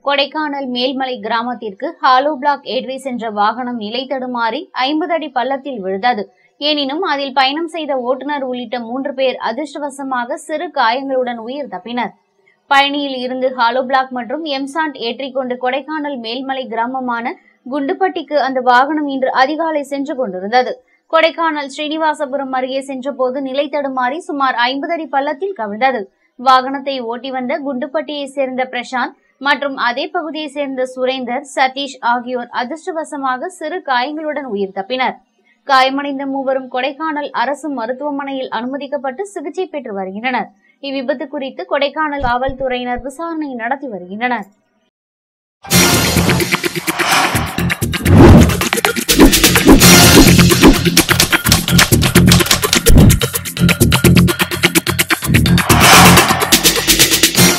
கொடைக்கானல் மேல்மலை கிராமத்திற்கு hollow block ஏற்றி சென்ற வாகனம் நிலை தடுமாறி ஐம்பது அடி பள்ளத்தில் விழுந்தது எனினும் அதில் பயணம் செய்த ஓட்டுநர் உள்ளிட்ட மூன்று பேர் அதிர்ஷ்டவசமாக சிறு காயங்களுடன் உயிர் தப்பினர் பழனியில் இருந்து ஹாலோ பிளாக் மற்றும் எம்சாண்ட் ஏற்றிக்கொண்டு கொடைக்கானல் மேல்மலை கிராமமான குண்டுப்பட்டிக்கு அந்த வாகனம் இன்று அதிகாலை சென்று கொண்டிருந்தது கொடைக்கானல் ஸ்ரீனிவாசபுரம் அருகே சென்றபோது நிலை தடுமாறி சுமார் ஐம்பது அடி பள்ளத்தில் கவிழ்ந்தது வாகனத்தை ஓட்டி வந்த குண்டுப்பட்டியை சேர்ந்த பிரசாந்த் மற்றும் அதே பகுதியை சேர்ந்த சுரேந்தர் சதீஷ் ஆகியோர் அதிர்ஷ்டவசமாக சிறு காயங்களுடன் உயிர் தப்பினர் காயமடைந்த மூவரும் கொடைக்கானல் அரசு மருத்துவமனையில் அனுமதிக்கப்பட்டு சிகிச்சை பெற்று வருகின்றனர் இவ்விபத்து குறித்து கொடைக்கானல் காவல்துறையினர் விசாரணை நடத்தி வருகின்றனர்